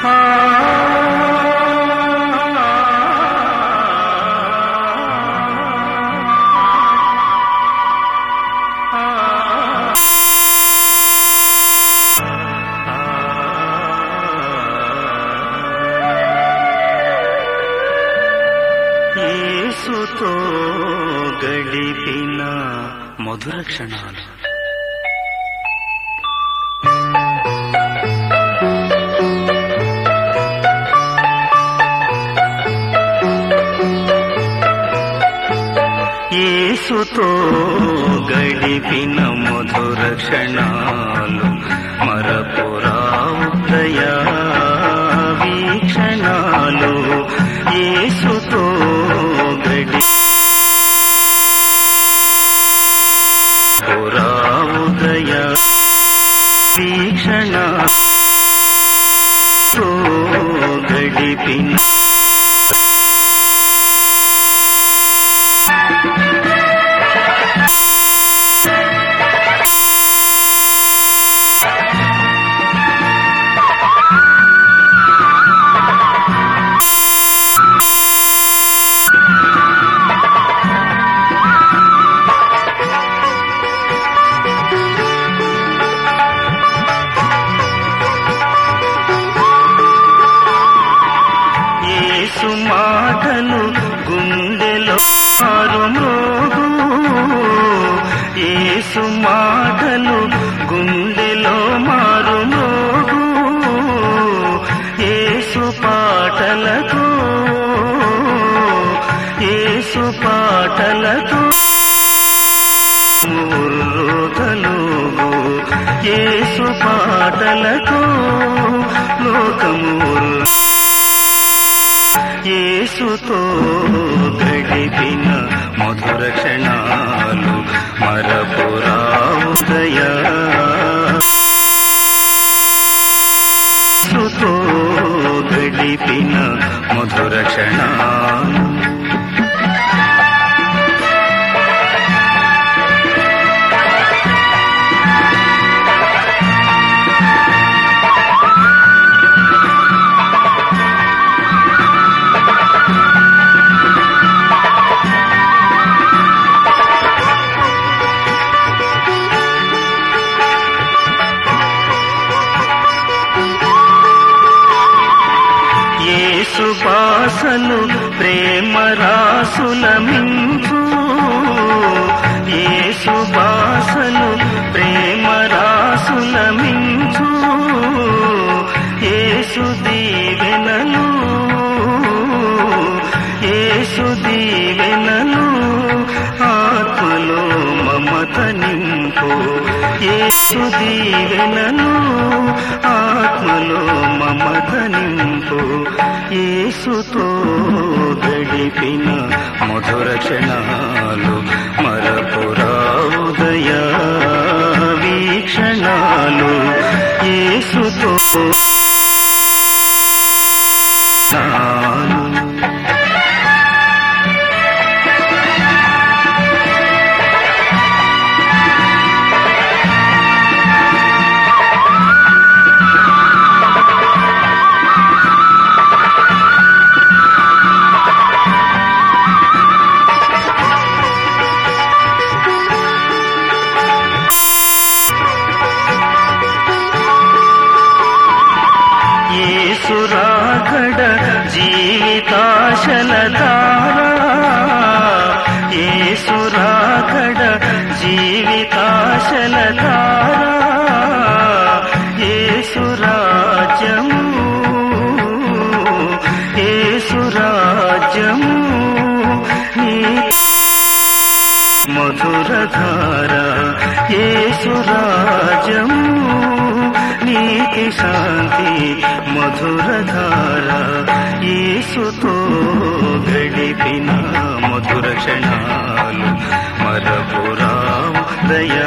యేసుతో గడిపిన మధుర క్షణాలు యేసుతో గడిపిన మధుర క్షణాలు మరపురావు దయా వీక్షణాలు యేసుతో గడి పురావు దయా వీక్షణ గడిపిన యేసు మాటలు గుండెలో మారు మోగు యేసు మాటలు గుండెలో మారు మోగు యేసు పాటలతో యేసు పాటలతో ముర్రోతలుగు యేసు పాటలతో లోకము యేసుతో గడిపిన మధుర క్షణాలు మరపురావుదయా యేసుతో గడిపిన మధుర క్షణాలు యేసు బాసలు ప్రేమ రాసుల మించు యేసు బాసలు ప్రేమ రాసుల మించు యేసు దీవెనలు యేసు దీవెనలు ఆత్మలో మమత నింపు యేసు దీవెనలు ఆత్మలో మమత నింపు యేసుతో గడిపిన మధుర క్షణాలు మరపురావుదయా వీక్షణాలు యేసుతో నాలు యేసురాకడ జీవితాశల దారా యేసురాకడ జీవితాశల దారా యేసురాజ్యము యేసురాజ్యము నీ మధురధార యేసురాజము నీతి శాంతి మధురధార యేసుతో గడిపిన మధుర క్షణాలు మరపురాం దయా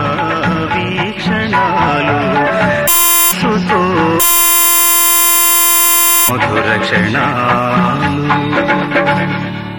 వీక్షణాలు యేసుతో మధుర క్షణాలు